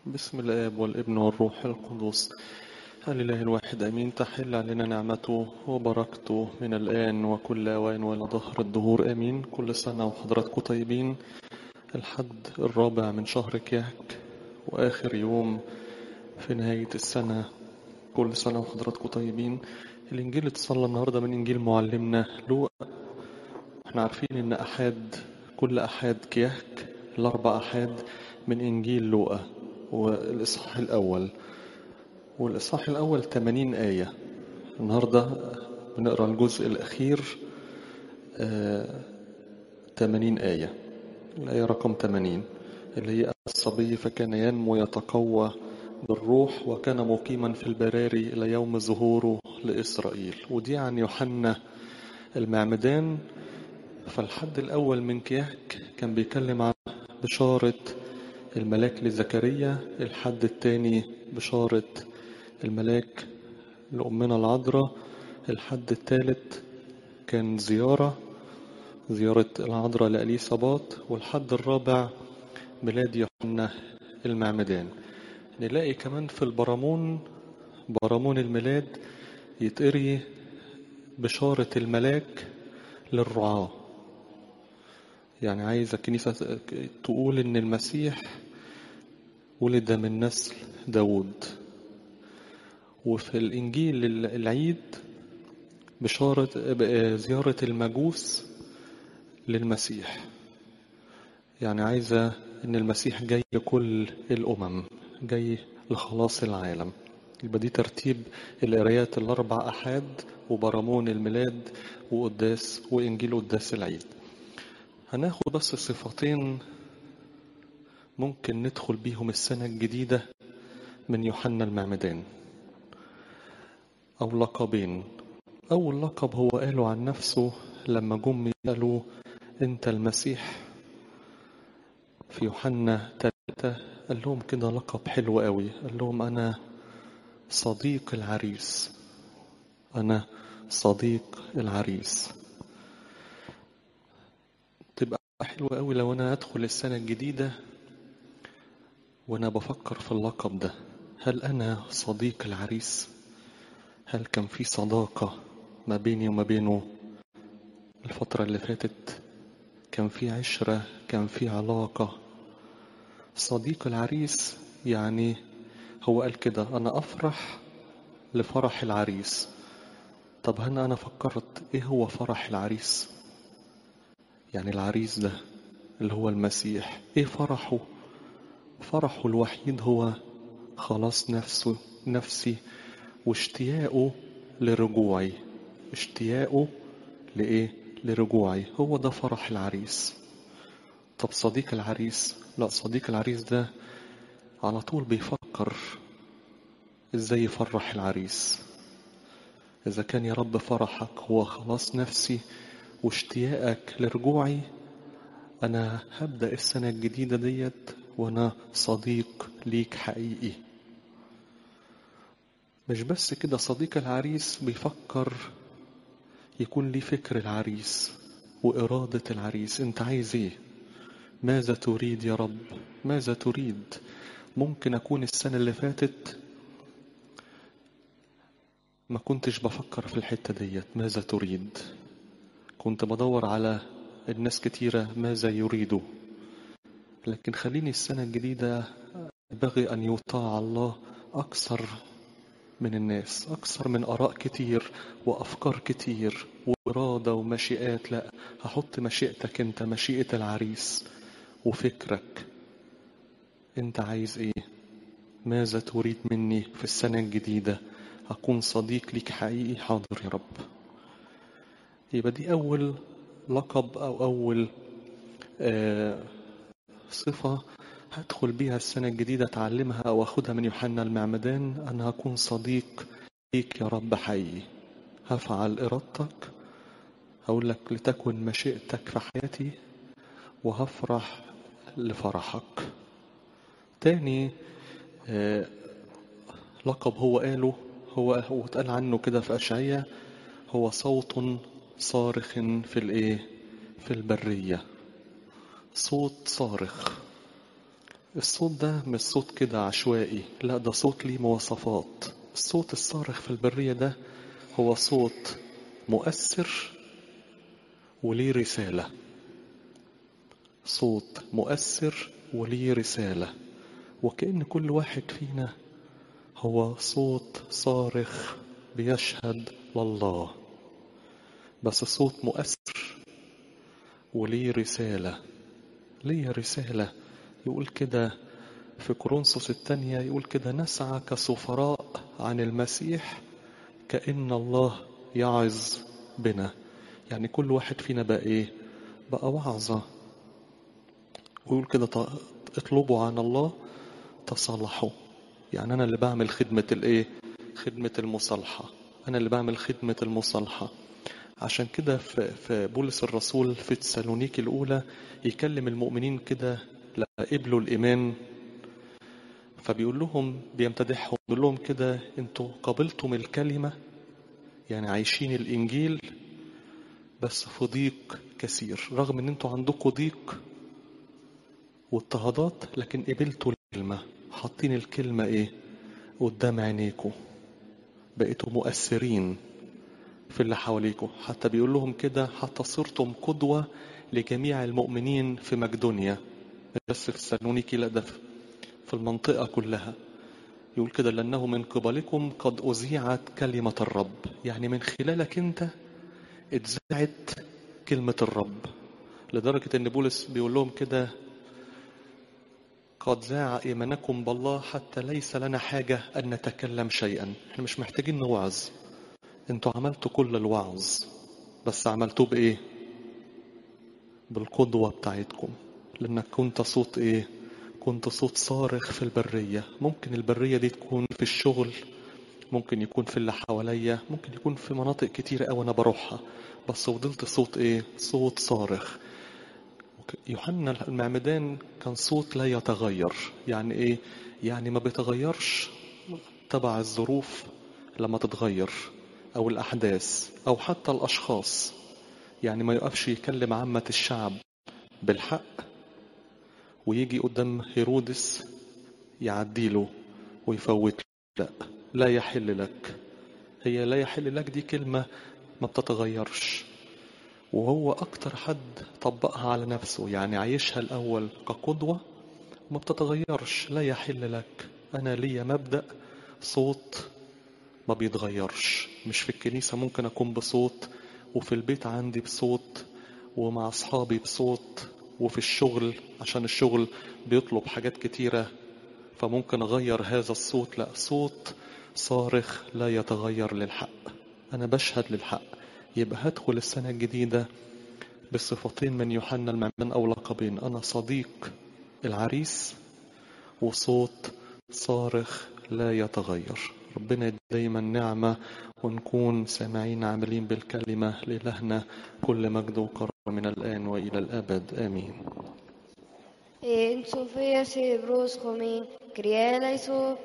بسم الآب والابن والروح القدس الإله الواحد أمين تحل علينا نعمته وبركته من الآن وكل أوان وإلى ظهر الدهور أمين كل سنة وحضراتكم طيبين الحد الرابع من شهر كيهك وآخر يوم في نهاية السنة كل سنة وحضراتكم طيبين الإنجيل اتصلى النهاردة من إنجيل معلمنا لوقا احنا عارفين إن أحد كل أحد كيهك الأربع أحد من إنجيل لوقا والإصحاح الأول والإصحاح الأول 80 آية النهاردة بنقرأ الجزء الأخير آه 80 آية الآية رقم 80 اللي هي الصبي فكان ينمو يتقوى بالروح وكان مقيما في البراري إلى يوم ظهوره لإسرائيل ودي عن يوحنا المعمدان فالحد الأول من كيهك كان بيتكلم عن بشارة الملاك لزكريا الحد الثاني بشارة الملاك لأمنا العذراء الحد الثالث كان زيارة زيارة العذراء لأليصابات والحد الرابع ميلاد يوحنا المعمدان نلاقي كمان في البرامون برامون الميلاد يتقري بشارة الملاك للرعاة يعني عايزة الكنيسة تقول إن المسيح ولد من نسل داود وفي الإنجيل العيد بشارة زيارة المجوس للمسيح يعني عايزة إن المسيح جاي لكل الأمم جاي لخلاص العالم يبقى دي ترتيب القرايات الأربع أحاد وبرامون الميلاد وقداس وإنجيل قداس العيد هناخد بس صفتين ممكن ندخل بيهم السنة الجديدة من يوحنا المعمدان أو لقبين أول لقب هو قاله عن نفسه لما جم قالوا أنت المسيح في يوحنا ثلاثة قال لهم كده لقب حلو قوي قال لهم أنا صديق العريس أنا صديق العريس تبقى حلوة قوي لو أنا أدخل السنة الجديدة وأنا بفكر في اللقب ده هل أنا صديق العريس هل كان في صداقة ما بيني وما بينه الفترة اللي فاتت كان في عشرة كان في علاقة صديق العريس يعني هو قال كده أنا أفرح لفرح العريس طب هل أنا فكرت إيه هو فرح العريس يعني العريس ده اللي هو المسيح إيه فرحه فرحه الوحيد هو خلاص نفسه نفسي واشتياقه لرجوعي اشتياقه لإيه لرجوعي هو ده فرح العريس طب صديق العريس لا صديق العريس ده على طول بيفكر ازاي يفرح العريس اذا كان يا رب فرحك هو خلاص نفسي واشتياقك لرجوعي انا هبدا السنه الجديده ديت وانا صديق ليك حقيقي مش بس كده صديق العريس بيفكر يكون لي فكر العريس وإرادة العريس أنت عايز إيه ماذا تريد يا رب ماذا تريد ممكن أكون السنة اللي فاتت ما كنتش بفكر في الحتة ديت ماذا تريد كنت بدور على الناس كتيرة ماذا يريدوا لكن خليني السنة الجديدة ينبغي أن يطاع الله أكثر من الناس أكثر من آراء كتير وأفكار كتير وإرادة ومشيئات لا هحط مشيئتك أنت مشيئة العريس وفكرك أنت عايز إيه ماذا تريد مني في السنة الجديدة أكون صديق ليك حقيقي حاضر يا رب يبقى دي أول لقب أو أول آه صفة هدخل بيها السنة الجديدة أتعلمها أو أخدها من يوحنا المعمدان أنا هكون صديق ليك يا رب حقيقي هفعل إرادتك هقول لك لتكن مشيئتك في حياتي وهفرح لفرحك تاني آه لقب هو قاله هو هو اتقال عنه كده في أشعية هو صوت صارخ في الإيه في البرية صوت صارخ الصوت ده مش صوت كده عشوائي لا ده صوت ليه مواصفات الصوت الصارخ في البرية ده هو صوت مؤثر وليه رسالة صوت مؤثر وليه رسالة وكأن كل واحد فينا هو صوت صارخ بيشهد لله بس صوت مؤثر وليه رسالة ليه رسالة يقول كده في كورنثوس الثانية يقول كده نسعى كسفراء عن المسيح كأن الله يعظ بنا يعني كل واحد فينا بقى ايه بقى وعظة ويقول كده اطلبوا عن الله تصالحوا يعني انا اللي بعمل خدمة الايه خدمة المصالحة انا اللي بعمل خدمة المصالحة عشان كده في, في بولس الرسول في تسالونيكي الاولى يكلم المؤمنين كده لما قبلوا الايمان فبيقول لهم بيمتدحهم بيقول لهم كده انتوا قبلتم الكلمة يعني عايشين الانجيل بس في ضيق كثير رغم ان انتوا عندكم ضيق واضطهادات لكن قبلتوا الكلمة حاطين الكلمة ايه قدام عينيكم بقيتوا مؤثرين في اللي حواليكم حتى بيقول لهم كده حتى صرتم قدوة لجميع المؤمنين في مقدونيا بس في سالونيكي لا ده في المنطقة كلها يقول كده لأنه من قبلكم قد أذيعت كلمة الرب يعني من خلالك أنت اتذاعت كلمة الرب لدرجة أن بولس بيقول لهم كده قد ذاع إيمانكم بالله حتى ليس لنا حاجة أن نتكلم شيئا احنا مش محتاجين نوعظ انتوا عملتوا كل الوعظ بس عملتوه بإيه بالقدوة بتاعتكم لأنك كنت صوت إيه كنت صوت صارخ في البرية ممكن البرية دي تكون في الشغل ممكن يكون في اللي حواليا ممكن يكون في مناطق كتيرة أوي أنا بروحها بس فضلت صوت إيه صوت صارخ يوحنا المعمدان كان صوت لا يتغير يعني إيه يعني ما بيتغيرش تبع الظروف لما تتغير أو الأحداث أو حتى الأشخاص يعني ما يقفش يكلم عامة الشعب بالحق ويجي قدام هيرودس يعديله ويفوت لا لا يحل لك هي لا يحل لك دي كلمة ما بتتغيرش وهو أكتر حد طبقها على نفسه يعني عايشها الأول كقدوة وما بتتغيرش لا يحل لك أنا ليا مبدأ صوت ما بيتغيرش مش في الكنيسة ممكن أكون بصوت وفي البيت عندي بصوت ومع أصحابي بصوت وفي الشغل عشان الشغل بيطلب حاجات كتيرة فممكن أغير هذا الصوت لا صوت صارخ لا يتغير للحق أنا بشهد للحق يبقى هدخل السنة الجديدة بصفتين من يوحنا المعمدان أو لقبين أنا صديق العريس وصوت صارخ لا يتغير ربنا دايما نعمة ونكون سامعين عاملين بالكلمة لإلهنا كل مجد وكرم من الآن وإلى الأبد آمين En Sofía se broscomin, criela y so